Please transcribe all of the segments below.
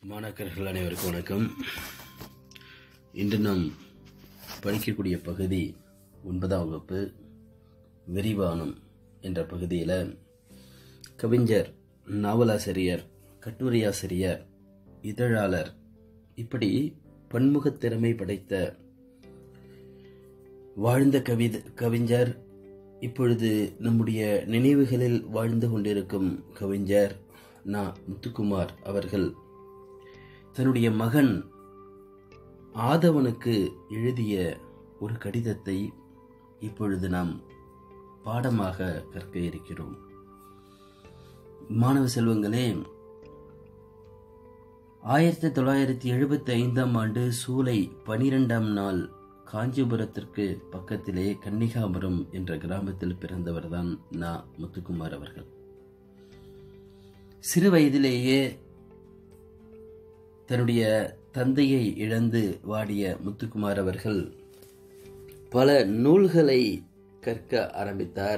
மாணாக்கர்கள் அனைவருக்கும் வணக்கம் இன்று நாம் படிக்கக்கூடிய பகுதி ஒன்பதாம் வகுப்பு விரிவானம் என்ற பகுதியில் கவிஞர் நாவலாசிரியர் கட்டுரையாசிரியர் இதழாளர் இப்படி பன்முகத் திறமை படைத்த வாழ்ந்த கவித கவிஞர் இப்பொழுது நம்முடைய நினைவுகளில் வாழ்ந்து கொண்டிருக்கும் கவிஞர் நா முத்துக்குமார் அவர்கள் தன்னுடைய மகன் ஆதவனுக்கு எழுதிய ஒரு கடிதத்தை இப்பொழுது நாம் பாடமாக கற்க இருக்கிறோம் மாணவ செல்வங்களே ஆயிரத்தி தொள்ளாயிரத்தி எழுபத்தி ஐந்தாம் ஆண்டு சூலை பனிரெண்டாம் நாள் காஞ்சிபுரத்திற்கு பக்கத்திலே கன்னிகாபுரம் என்ற கிராமத்தில் பிறந்தவர்தான் நா முத்துக்குமார் அவர்கள் சிறு வயதிலேயே தன்னுடைய தந்தையை இழந்து வாடிய முத்துக்குமார் அவர்கள் பல நூல்களை கற்க ஆரம்பித்தார்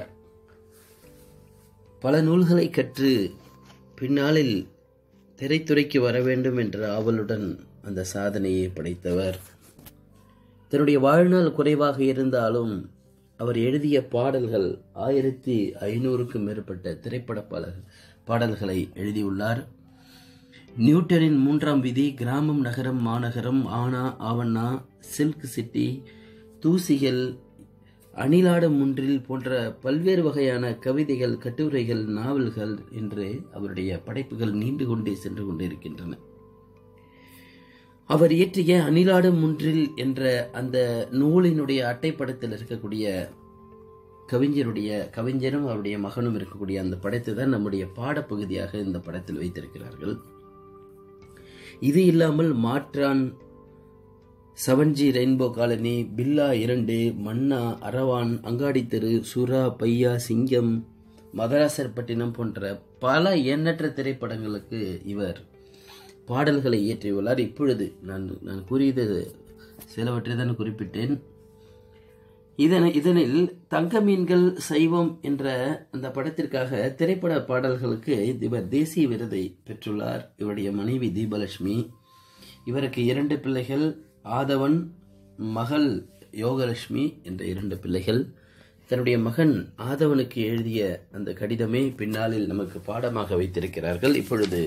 பல நூல்களை கற்று பின்னாளில் திரைத்துறைக்கு வர வேண்டும் என்ற ஆவலுடன் அந்த சாதனையை படைத்தவர் தன்னுடைய வாழ்நாள் குறைவாக இருந்தாலும் அவர் எழுதிய பாடல்கள் ஆயிரத்தி ஐநூறுக்கும் மேற்பட்ட திரைப்பட பாடல் பாடல்களை எழுதியுள்ளார் நியூட்டனின் மூன்றாம் விதி கிராமம் நகரம் மாநகரம் ஆனா ஆவண்ணா சில்க் சிட்டி தூசிகள் அணிலாடும் முன்றில் போன்ற பல்வேறு வகையான கவிதைகள் கட்டுரைகள் நாவல்கள் என்று அவருடைய படைப்புகள் நீண்டு கொண்டே சென்று கொண்டிருக்கின்றன அவர் இயற்றிய அணிலாடும் முன்றில் என்ற அந்த நூலினுடைய அட்டைப்படத்தில் இருக்கக்கூடிய கவிஞருடைய கவிஞரும் அவருடைய மகனும் இருக்கக்கூடிய அந்த படத்தை தான் நம்முடைய பாடப்பகுதியாக இந்த படத்தில் வைத்திருக்கிறார்கள் இது இல்லாமல் மாற்றான் செவன்ஜி ரெயின்போ காலனி பில்லா இரண்டு மன்னா அரவான் அங்காடி தெரு சுறா பையா சிங்கம் மதராசர்பட்டினம் போன்ற பல எண்ணற்ற திரைப்படங்களுக்கு இவர் பாடல்களை இயற்றியுள்ளார் இப்பொழுது நான் நான் கூறியது சிலவற்றை தான் குறிப்பிட்டேன் இதனை இதனில் தங்க மீன்கள் சைவம் என்ற அந்த படத்திற்காக திரைப்பட பாடல்களுக்கு இவர் தேசிய விருதை பெற்றுள்ளார் இவருடைய மனைவி தீபலட்சுமி இவருக்கு இரண்டு பிள்ளைகள் ஆதவன் மகள் யோகலட்சுமி என்ற இரண்டு பிள்ளைகள் தன்னுடைய மகன் ஆதவனுக்கு எழுதிய அந்த கடிதமே பின்னாளில் நமக்கு பாடமாக வைத்திருக்கிறார்கள் இப்பொழுது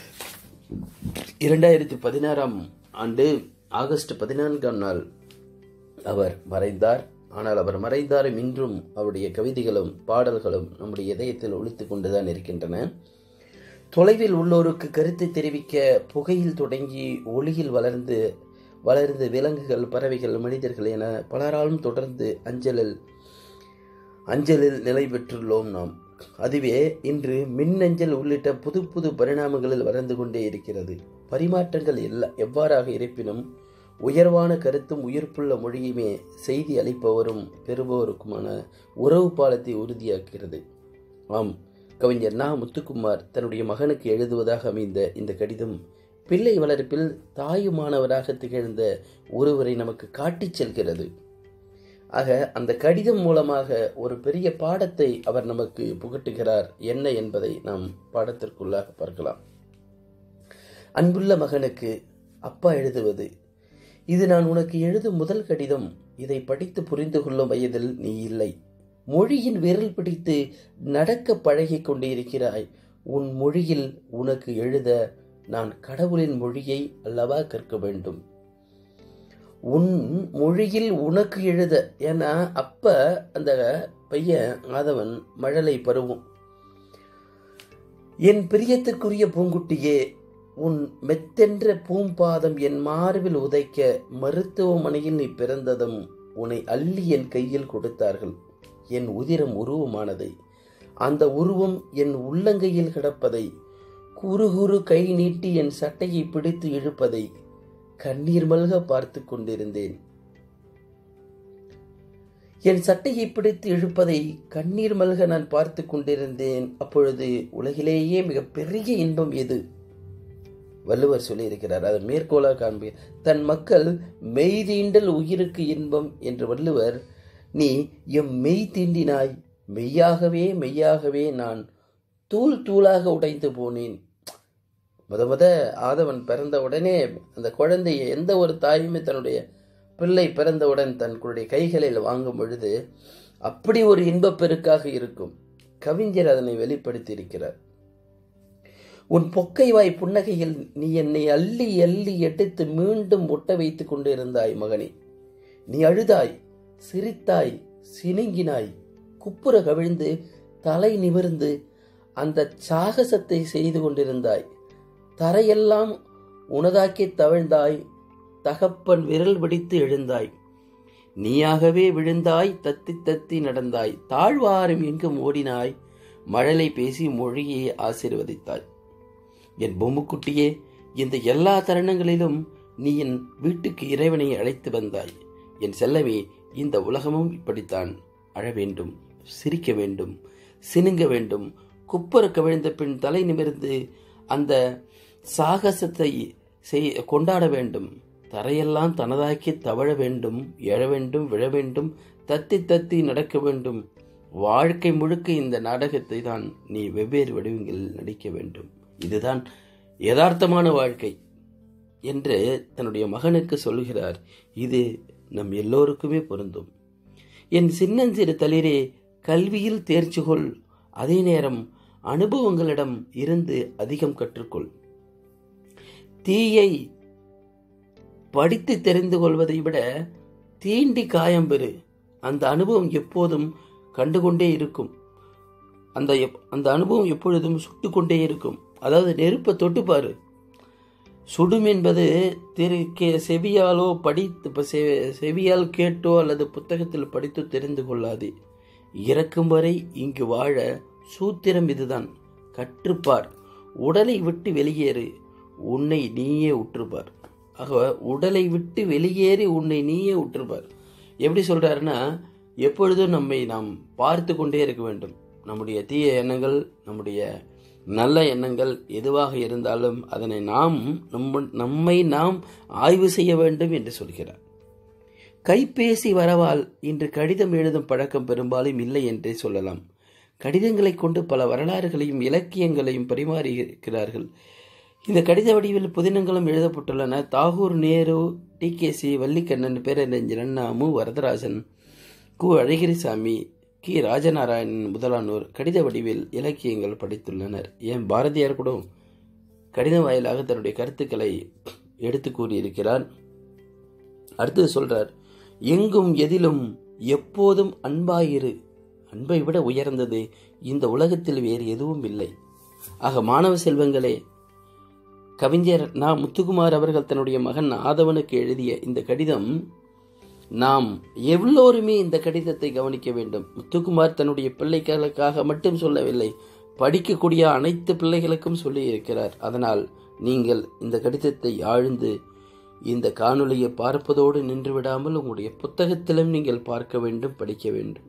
இரண்டாயிரத்தி பதினாறாம் ஆண்டு ஆகஸ்ட் பதினான்காம் நாள் அவர் மறைந்தார் ஆனால் அவர் மறைந்தாரும் இன்றும் அவருடைய கவிதைகளும் பாடல்களும் நம்முடைய இதயத்தில் ஒழித்து கொண்டுதான் இருக்கின்றன தொலைவில் உள்ளோருக்கு கருத்தை தெரிவிக்க புகையில் தொடங்கி ஒளியில் வளர்ந்து வளர்ந்து விலங்குகள் பறவைகள் மனிதர்கள் என பலராலும் தொடர்ந்து அஞ்சலில் அஞ்சலில் நிலை பெற்றுள்ளோம் நாம் அதுவே இன்று மின்னஞ்சல் உள்ளிட்ட புது புது பரிணாமங்களில் வளர்ந்து கொண்டே இருக்கிறது பரிமாற்றங்கள் எல்லா எவ்வாறாக இருப்பினும் உயர்வான கருத்தும் உயிர்ப்புள்ள மொழியுமே செய்தி அளிப்பவரும் பெறுபவருக்குமான உறவு பாலத்தை உறுதியாக்குகிறது ஆம் கவிஞர் நா முத்துக்குமார் தன்னுடைய மகனுக்கு எழுதுவதாக அமைந்த இந்த கடிதம் பிள்ளை வளர்ப்பில் தாயுமானவராக திகழ்ந்த ஒருவரை நமக்கு காட்டிச் செல்கிறது ஆக அந்த கடிதம் மூலமாக ஒரு பெரிய பாடத்தை அவர் நமக்கு புகட்டுகிறார் என்ன என்பதை நாம் பாடத்திற்குள்ளாக பார்க்கலாம் அன்புள்ள மகனுக்கு அப்பா எழுதுவது இது நான் உனக்கு எழுதும் முதல் கடிதம் இதை படித்து புரிந்து கொள்ளும் வயதில் நீ இல்லை மொழியின் விரல் பிடித்து நடக்க பழகி கொண்டிருக்கிறாய் உன் மொழியில் உனக்கு எழுத நான் கடவுளின் மொழியை அல்லவா கற்க வேண்டும் உன் மொழியில் உனக்கு எழுத ஏன்னா அப்ப அந்த பையன் ஆதவன் மழலை பருவம் என் பிரியத்துக்குரிய பூங்குட்டியே உன் மெத்தென்ற பூம்பாதம் என் மார்பில் உதைக்க மருத்துவமனையில் நீ பிறந்ததும் உன்னை அள்ளி என் கையில் கொடுத்தார்கள் என் உதிரம் உருவமானதை அந்த உருவம் என் உள்ளங்கையில் கிடப்பதை குறு குறு கை நீட்டி என் சட்டையை பிடித்து இழுப்பதை கண்ணீர் மல்க பார்த்து கொண்டிருந்தேன் என் சட்டையை பிடித்து இழுப்பதை கண்ணீர் மல்க நான் பார்த்து கொண்டிருந்தேன் அப்பொழுது உலகிலேயே மிக பெரிய இன்பம் எது வள்ளுவர் சொல்லியிருக்கிறார் அதை மேற்கோளாக காண்பி தன் மக்கள் மெய் தீண்டல் உயிருக்கு இன்பம் என்று வள்ளுவர் நீ எம் மெய் தீண்டினாய் மெய்யாகவே மெய்யாகவே நான் தூள் தூளாக உடைந்து போனேன் முத முத ஆதவன் பிறந்த உடனே அந்த குழந்தையை எந்த ஒரு தாயுமே தன்னுடைய பிள்ளை பிறந்தவுடன் தன்னுடைய கைகளில் வாங்கும் பொழுது அப்படி ஒரு இன்பப் பெருக்காக இருக்கும் கவிஞர் அதனை வெளிப்படுத்தி இருக்கிறார் உன் பொக்கை வாய் புன்னகையில் நீ என்னை அள்ளி அள்ளி எடுத்து மீண்டும் ஒட்ட வைத்துக் கொண்டு இருந்தாய் மகனே நீ அழுதாய் சிரித்தாய் சினுங்கினாய் குப்புற கவிழ்ந்து தலை நிமிர்ந்து அந்த சாகசத்தை செய்து கொண்டிருந்தாய் தரையெல்லாம் உனதாக்கி தவழ்ந்தாய் தகப்பன் விரல் பிடித்து எழுந்தாய் நீயாகவே விழுந்தாய் தத்தி தத்தி நடந்தாய் தாழ்வாரும் எங்கும் ஓடினாய் மழலை பேசி மொழியை ஆசீர்வதித்தாய் என் பொம்முக்குட்டியே இந்த எல்லா தருணங்களிலும் நீ என் வீட்டுக்கு இறைவனை அழைத்து வந்தாய் என் செல்லவே இந்த உலகமும் இப்படித்தான் அழ வேண்டும் சிரிக்க வேண்டும் சினுங்க வேண்டும் குப்பர கவிழ்ந்த பின் தலை நிமிர்ந்து அந்த சாகசத்தை செய் கொண்டாட வேண்டும் தரையெல்லாம் தனதாக்கி தவழ வேண்டும் எழ வேண்டும் விழ வேண்டும் தத்தி தத்தி நடக்க வேண்டும் வாழ்க்கை முழுக்க இந்த நாடகத்தை தான் நீ வெவ்வேறு வடிவங்களில் நடிக்க வேண்டும் இதுதான் யதார்த்தமான வாழ்க்கை என்று தன்னுடைய மகனுக்கு சொல்கிறார் இது நம் எல்லோருக்குமே பொருந்தும் என் சின்னஞ்சிறு தளிரே கல்வியில் தேர்ச்சி கொள் அதே நேரம் அனுபவங்களிடம் இருந்து அதிகம் கற்றுக்கொள் தீயை படித்து தெரிந்து கொள்வதை விட தீண்டி காயம் பெறு அந்த அனுபவம் எப்போதும் கண்டுகொண்டே இருக்கும் அந்த எப்- அந்த அனுபவம் எப்பொழுதும் சுட்டுக்கொண்டே இருக்கும் அதாவது நெருப்பை தொட்டுப்பாரு சுடும் என்பது திரு கே செவியாலோ படித்து இப்ப செ- செவியால் கேட்டோ அல்லது புத்தகத்தில் படித்து தெரிந்து கொள்ளாதே இறக்கும் வரை இங்கு வாழ சூத்திரம் இதுதான் கற்றுப்பார் உடலை விட்டு வெளியேறு உன்னை நீயே உற்றுப்பார் ஆக உடலை விட்டு வெளியேறி உன்னை நீயே உற்றுப்பார் எப்படி சொல்றாருன்னா எப்பொழுதும் நம்மை நாம் பார்த்து கொண்டே இருக்க வேண்டும் நம்முடைய தீய எண்ணங்கள் நம்முடைய நல்ல எண்ணங்கள் எதுவாக இருந்தாலும் அதனை நாம் நம்ம நம்மை நாம் ஆய்வு செய்ய வேண்டும் என்று சொல்கிறார் கைபேசி வரவால் இன்று கடிதம் எழுதும் பழக்கம் பெரும்பாலும் இல்லை என்றே சொல்லலாம் கடிதங்களை கொண்டு பல வரலாறுகளையும் இலக்கியங்களையும் பரிமாறி இருக்கிறார்கள் இந்த கடித வடிவில் புதினங்களும் எழுதப்பட்டுள்ளன Tagore Nehru T K C Vallikkannan பேரறிஞர் அண்ணா மு வரதராஜன் கு அழகிரிசாமி கி ராஜநாராயணன் முதலானோர் கடித வடிவில் இலக்கியங்கள் படைத்துள்ளனர் ஏன் பாரதியார் கூட கடிதம் வாயிலாக தன்னுடைய கருத்துக்களை எடுத்து கூறியிருக்கிறார் அடுத்தது சொல்றார் எங்கும் எதிலும் எப்போதும் அன்பாயிரு அன்பை விட உயர்ந்தது இந்த உலகத்தில் வேறு எதுவும் இல்லை ஆக மாணவ செல்வங்களே கவிஞர் நா முத்துக்குமார் அவர்கள் தன்னுடைய மகன் ஆதவனுக்கு எழுதிய இந்த கடிதம் நாம் எல்லோருமே இந்த கடிதத்தை கவனிக்க வேண்டும் முத்துக்குமார் தன்னுடைய பிள்ளைகளுக்காக மட்டும் சொல்லவில்லை படிக்கக்கூடிய அனைத்து பிள்ளைகளுக்கும் சொல்லி இருக்கிறார் அதனால் நீங்கள் இந்த கடிதத்தை ஆழ்ந்து இந்த காணொளியை பார்ப்பதோடு நின்று விடாமல் உங்களுடைய புத்தகத்திலும் நீங்கள் பார்க்க வேண்டும் படிக்க வேண்டும்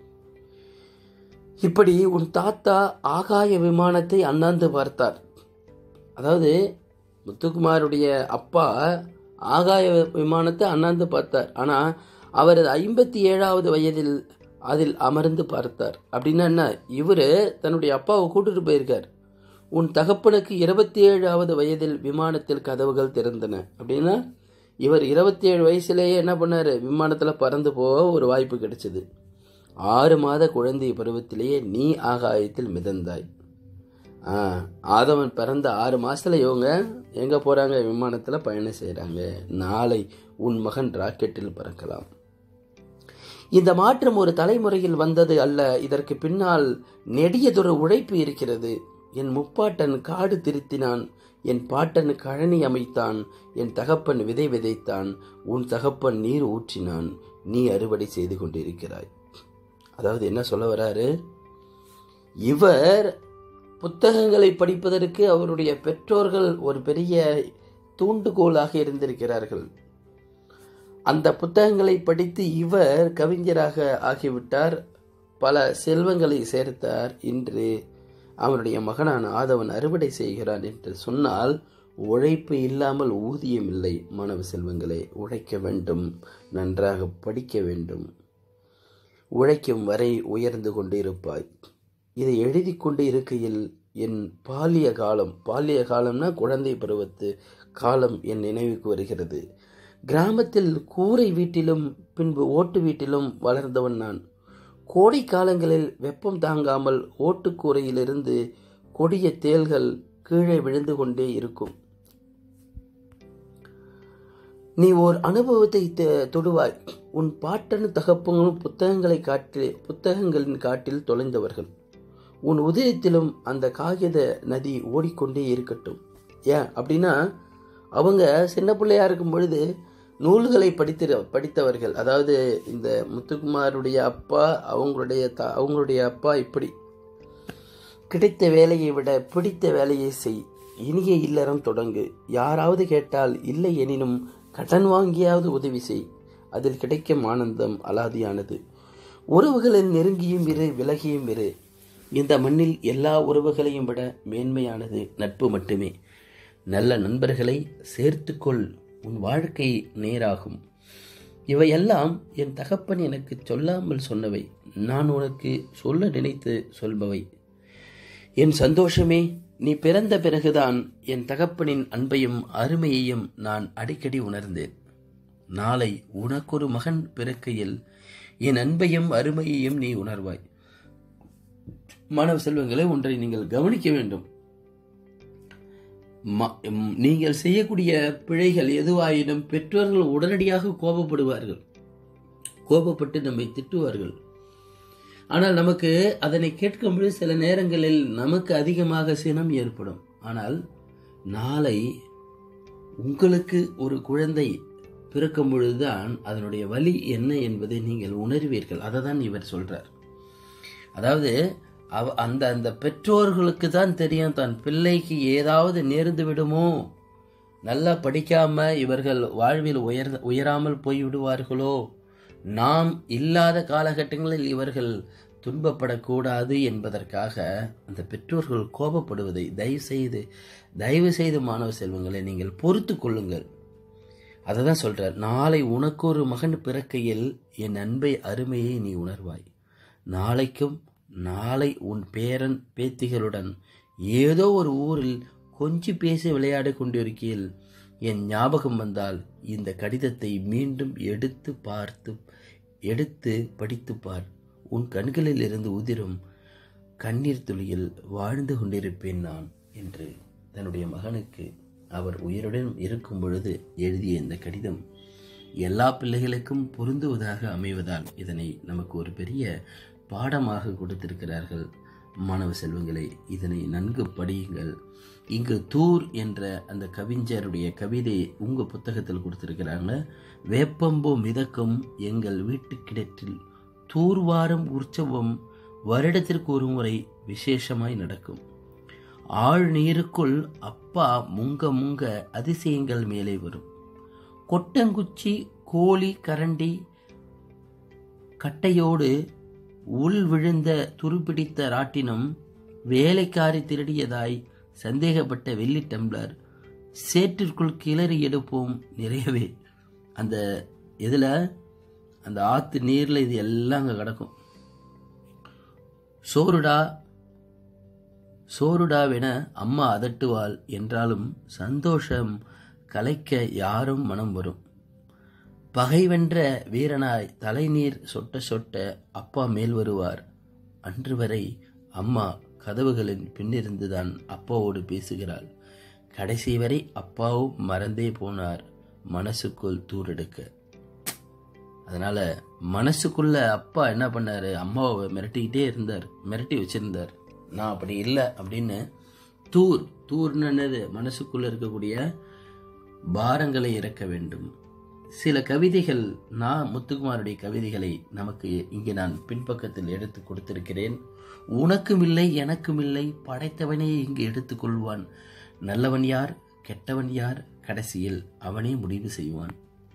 இப்படி உன் தாத்தா ஆகாய விமானத்தை அண்ணாந்து பார்த்தார் அதாவது முத்துக்குமாருடைய அப்பா ஆகாய விமானத்தை அண்ணாந்து பார்த்தார் ஆனா அவர் ஐம்பத்தி ஏழாவது வயதில் அதில் அமர்ந்து பார்த்தார் அப்படின்னா என்ன இவரு தன்னுடைய அப்பாவை கூட்டிட்டு போயிருக்கார் உன் தகப்பனுக்கு இருபத்தி ஏழாவது வயதில் விமானத்தில் கதவுகள் திறந்தன அப்படின்னா இவர் இருபத்தி ஏழு வயசுலேயே என்ன பண்ணாரு விமானத்துல பறந்து போக ஒரு வாய்ப்பு கிடைச்சது ஆறு மாத குழந்தை பருவத்திலேயே நீ ஆகாயத்தில் மிதந்தாய் ஆ ஆதவன் பிறந்த ஆறு மாசத்துல இவங்க எங்க போறாங்க விமானத்துல பயணம் செய்றாங்க நாளை உன் மகன் ராக்கெட்டில் பறக்கலாம் இந்த மாற்றம் ஒரு தலைமுறையில் வந்தது அல்ல இதற்கு பின்னால் நெடியதொரு உழைப்பு இருக்கிறது என் முப்பாட்டன் காடு திருத்தினான் என் பாட்டன் கழனி அமைத்தான் என் தகப்பன் விதை விதைத்தான் உன் தகப்பன் நீர் ஊற்றினான் நீ அறுவடை செய்து கொண்டிருக்கிறாய் அதாவது என்ன சொல்ல வராரு இவர் புத்தகங்களை படிப்பதற்கு அவருடைய பெற்றோர்கள் ஒரு பெரிய தூண்டுகோலாக இருந்திருக்கிறார்கள் அந்த புத்தகங்களை படித்து இவர் கவிஞராக ஆகிவிட்டார் பல செல்வங்களை சேர்த்தார் இன்று அவனுடைய மகனான ஆதவன் அறுவடை செய்கிறான் என்று சொன்னால் உழைப்பு இல்லாமல் ஊதியம் இல்லை மாணவ செல்வங்களே உழைக்க வேண்டும் நன்றாக படிக்க வேண்டும் உழைக்கும் வரை உயர்ந்து கொண்டிருப்பாய் இதை எழுதி கொண்டு இருக்கையில் என் பாலிய காலம் பாலிய காலம்னா குழந்தை பருவத்து காலம் என் நினைவுக்கு வருகிறது கிராமத்தில் கூரை வீட்டிலும் பின்பு ஓட்டு வீட்டிலும் வளர்ந்தவன் நான் கோடை காலங்களில் வெப்பம் தாங்காமல் ஓட்டுக்கூரையிலிருந்து கொடிய தேள்கள் கீழே விழுந்து கொண்டே இருக்கும் நீ ஓர் அனுபவத்தை த- தொடுவாய் உன் பாட்டன் தகப்பங்களும் புத்தகங்களை காட்டு புத்தகங்களின் காட்டில் தொலைந்தவர்கள் உன் உதயத்திலும் அந்த காகித நதி ஓடிக்கொண்டே இருக்கட்டும் ஏன் அப்படின்னா அவங்க சின்ன பிள்ளையா இருக்கும் பொழுது நூல்களை படித்திர படித்தவர்கள் அதாவது இந்த முத்துக்குமாருடைய அப்பா அவங்களுடைய த அவங்களுடைய அப்பா இப்படி கிடைத்த வேலையை விட பிடித்த வேலையை செய் இனிய இல்லறம் தொடங்கு யாராவது கேட்டால் இல்லை எனினும் கடன் வாங்கியாவது உதவி செய் அதில் கிடைக்கும் ஆனந்தம் அலாதியானது உறவுகளில் நெருங்கியும் இரு விலகியும் இரு இந்த மண்ணில் எல்லா உறவுகளையும் விட மேன்மையானது நட்பு மட்டுமே நல்ல நண்பர்களை சேர்த்துக்கொள் உன் வாழ்க்கை நேராகும் இவையெல்லாம் என் தகப்பன் எனக்கு சொல்லாமல் சொன்னவை நான் உனக்கு சொல்ல நினைத்து சொல்பவை என் சந்தோஷமே நீ பிறந்த பிறகுதான் என் தகப்பனின் அன்பையும் அருமையையும் நான் அடிக்கடி உணர்ந்தேன் நாளை உனக்கொரு மகன் பிறக்கையில் என் அன்பையும் அருமையையும் நீ உணர்வாய் மாணவ செல்வங்களே ஒன்றை நீங்கள் கவனிக்க வேண்டும் ம- ம், நீங்கள் செய்யக்கூடிய பிழைகள் எதுவாயினும் பெற்றோர்கள் உடனடியாக கோபப்படுவார்கள் கோபப்பட்டு நம்மை திட்டுவார்கள் ஆனால் நமக்கு அதனை கேட்கும்போது சில நேரங்களில் நமக்கு அதிகமாக சினம் ஏற்படும் ஆனால் நாளை உங்களுக்கு ஒரு குழந்தை பிறக்கும் பொழுதுதான் அதனுடைய வலி என்ன என்பதை நீங்கள் உணர்வீர்கள் அதை தான் இவர் சொல்றார் அதாவது அவ அந்த அந்த பெற்றோர்களுக்கு தான் தெரியும் தன் பிள்ளைக்கு ஏதாவது நேர்ந்து விடுமோ நல்லா படிக்காம இவர்கள் வாழ்வில் உயர் உயராமல் போய் விடுவார்களோ நாம் இல்லாத காலகட்டங்களில் இவர்கள் துன்பப்படக்கூடாது என்பதற்காக அந்த பெற்றோர்கள் கோபப்படுவதை தயவு செய்து தயவு செய்து மாணவ செல்வங்களை நீங்கள் பொறுத்து கொள்ளுங்கள் அதை தான் சொல்றார் நாளை உனக்கு ஒரு மகன் பிறக்கையில் என் அன்பை அருமையை நீ உணர்வாய் நாளைக்கும் நாளை உன் பேரன் பேத்திகளுடன் ஏதோ ஒரு ஊரில் கொஞ்சி பேசி விளையாடிக் கொண்டிருக்கையில் என் ஞாபகம் வந்தால் இந்த கடிதத்தை மீண்டும் எடுத்து பார்த்து எடுத்து படித்து பார் உன் கண்களில் இருந்து உதிரும் கண்ணீர் துளியில் வாழ்ந்து கொண்டிருப்பேன் நான் என்று தன்னுடைய மகனுக்கு அவர் உயிருடன் இருக்கும் பொழுது எழுதிய இந்த கடிதம் எல்லா பிள்ளைகளுக்கும் பொருந்துவதாக அமைவதால் இதனை நமக்கு ஒரு பெரிய பாடமாக கொடுத்திருக்கிறார்கள் மாணவ செல்வங்களே இதனை நன்கு படியுங்கள் இங்கு தூர் என்ற அந்த கவிஞருடைய கவிதை உங்க புத்தகத்தில் கொடுத்திருக்கிறாங்க வேப்பம்பு மிதக்கும் எங்கள் வீட்டு கிணற்றில் தூர்வாரம் உற்சவம் வருடத்திற்கு ஒரு முறை விசேஷமாய் நடக்கும் ஆழ் நீருக்குள் அப்பா முங்க முங்க அதிசயங்கள் மேலே வரும் கொட்டங்குச்சி கோழி கரண்டி கட்டையோடு உள் விழுந்த துருப்பிடித்த ராட்டினம் வேலைக்காரி திருடியதாய் சந்தேகப்பட்ட வெள்ளி டம்ளர் சேற்றிற்குள் கிளறி எடுப்போம் நிறையவே அந்த இதில் அந்த ஆற்று நீரில் இது எல்லாம் அங்கே கிடக்கும் சோறுடா சோறுடாவென அம்மா அதட்டுவாள் என்றாலும் சந்தோஷம் கலைக்க யாரும் மனம் வரும் பகைவென்ற வீரனாய் தலைநீர் சொட்ட சொட்ட அப்பா மேல் வருவார் அன்று வரை அம்மா கதவுகளின் பின்னிருந்துதான் அப்பாவோடு பேசுகிறாள் கடைசி வரை அப்பாவும் மறந்தே போனார் மனசுக்குள் தூரெடுக்க அதனால மனசுக்குள்ள அப்பா என்ன பண்ணாரு அம்மாவை மிரட்டிக்கிட்டே இருந்தார் மிரட்டி வச்சிருந்தார் நான் அப்படி இல்லை அப்படின்னு தூர் தூர்னு என்னது மனசுக்குள்ள இருக்கக்கூடிய பாரங்களை இறக்க வேண்டும் சில கவிதைகள் நான் முத்துக்குமாருடைய கவிதைகளை நமக்கு இங்கே நான் பின்பக்கத்தில் எடுத்து கொடுத்திருக்கிறேன் உனக்கும் இல்லை எனக்கும் இல்லை படைத்தவனே இங்கு எடுத்துக்கொள்வான் நல்லவன் யார் கெட்டவன் யார் கடைசியில் அவனே முடிவு செய்வான்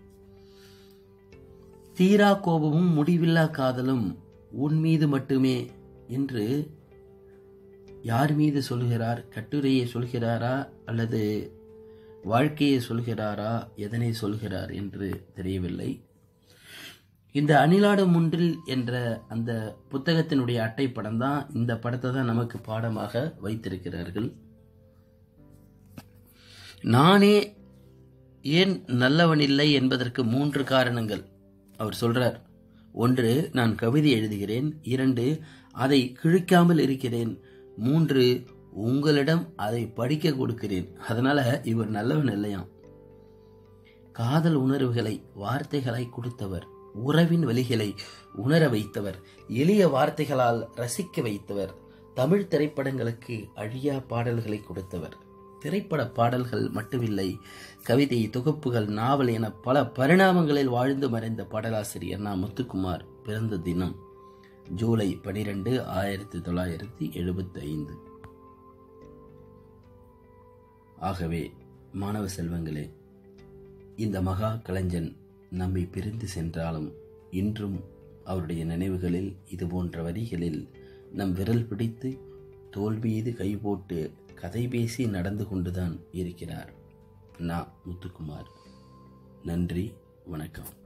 தீரா கோபமும் முடிவில்லா காதலும் உன் மீது மட்டுமே என்று யார் மீது சொல்கிறார் கட்டுரையை சொல்கிறாரா அல்லது வாழ்க்கையை சொல்கிறாரா எதனை சொல்கிறார் என்று தெரியவில்லை இந்த அணிலாடும் முன்றில் என்ற அந்த புத்தகத்தினுடைய அட்டைப்படம் தான் இந்த படத்தை தான் நமக்கு பாடமாக வைத்திருக்கிறார்கள் நானே ஏன் நல்லவன் இல்லை என்பதற்கு மூன்று காரணங்கள் அவர் சொல்றார் ஒன்று நான் கவிதை எழுதுகிறேன் இரண்டு அதை கிழிக்காமல் இருக்கிறேன் மூன்று உங்களிடம் அதை படிக்க கொடுக்கிறேன் அதனால இவர் நல்லவன் இல்லையாம் காதல் உணர்வுகளை வார்த்தைகளை கொடுத்தவர் உறவின் வழிகளை உணர வைத்தவர் எளிய வார்த்தைகளால் ரசிக்க வைத்தவர் தமிழ் திரைப்படங்களுக்கு அழியா பாடல்களை கொடுத்தவர் திரைப்பட பாடல்கள் மட்டுமில்லை கவிதை தொகுப்புகள் நாவல் என பல பரிணாமங்களில் வாழ்ந்து மறைந்த பாடலாசிரியர் நா முத்துக்குமார் பிறந்த தினம் ஜூலை பனிரெண்டு ஆயிரத்தி தொள்ளாயிரத்தி எழுபத்தி ஐந்து ஆகவே மாணவ செல்வங்களே இந்த மகா கலைஞன் நம்மை பிரிந்து சென்றாலும் இன்றும் அவருடைய நினைவுகளில் இது போன்ற வரிகளில் நம் விரல் பிடித்து தோல் மீது கை போட்டு கதை பேசி நடந்து கொண்டுதான் இருக்கிறார் நா முத்துக்குமார் நன்றி வணக்கம்